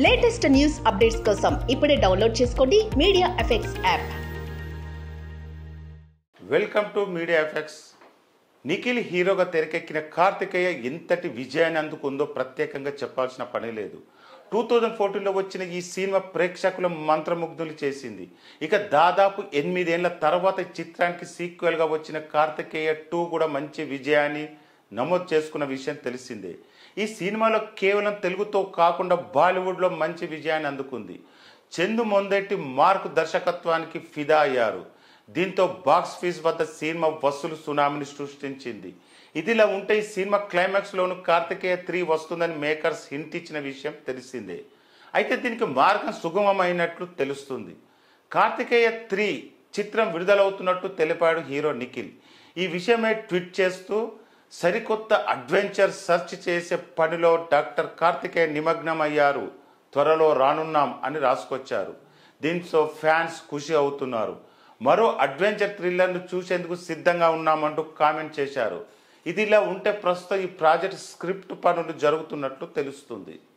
latest news updates కోసం ఇప్పుడే download చేసుకోండి media effects app welcome to media effects Nikhil హీరోగా తెరకెక్కిన కార్తికేయ ఎంతటి విజయాన్ని అందుకుందో ప్రత్యేకంగా చెప్పాల్సిన పని లేదు టూ థౌజండ్ ఫోర్టీన్లో వచ్చిన ఈ సినిమా ప్రేక్షకుల మంత్రముగ్ధులు చేసింది ఇక దాదాపు ఎనిమిదేళ్ల తర్వాత ఈ చిత్రానికి సీక్వెల్గా వచ్చిన కార్తికేయ టూ కూడా మంచి విజయాన్ని నమోదు చేసుకున్న విషయం తెలిసిందే ఈ సినిమాలో కేవలం తెలుగుతో కాకుండా బాలీవుడ్లో మంచి విజయాన్ని అందుకుంది చందు మొందెట్టి మార్క్ దర్శకత్వానికి ఫిదా అయ్యారు దీంతో బాక్స్ ఫీజ్ వద్ద సినిమా వసూలు సునామీని సృష్టించింది ఇదిలా ఉంటే ఈ సినిమా క్లైమాక్స్లోను కార్తికేయ త్రీ వస్తుందని మేకర్స్ హింట్ ఇచ్చిన విషయం తెలిసిందే అయితే దీనికి మార్గం సుగమమైనట్లు తెలుస్తుంది కార్తికేయ త్రీ చిత్రం విడుదలవుతున్నట్టు తెలిపాడు హీరో నిఖిల్ ఈ విషయమై ట్వీట్ చేస్తూ సరికొత్త అడ్వెంచర్ సెర్చ్ చేసే పనిలో డాక్టర్ కార్తికేయ నిమగ్నమయ్యారు త్వరలో రానున్నాం అని రాసుకొచ్చారు దీంతో ఫ్యాన్స్ ఖుషి అవుతున్నారు మరో అడ్వెంచర్ థ్రిల్లర్ను చూసేందుకు సిద్ధంగా ఉన్నామంటూ కామెంట్ చేశారు ఇది ఇలా ఉంటే ప్రస్తుతం ఈ ప్రాజెక్ట్ స్క్రిప్ట్ పనులు జరుగుతున్నట్లు తెలుస్తుంది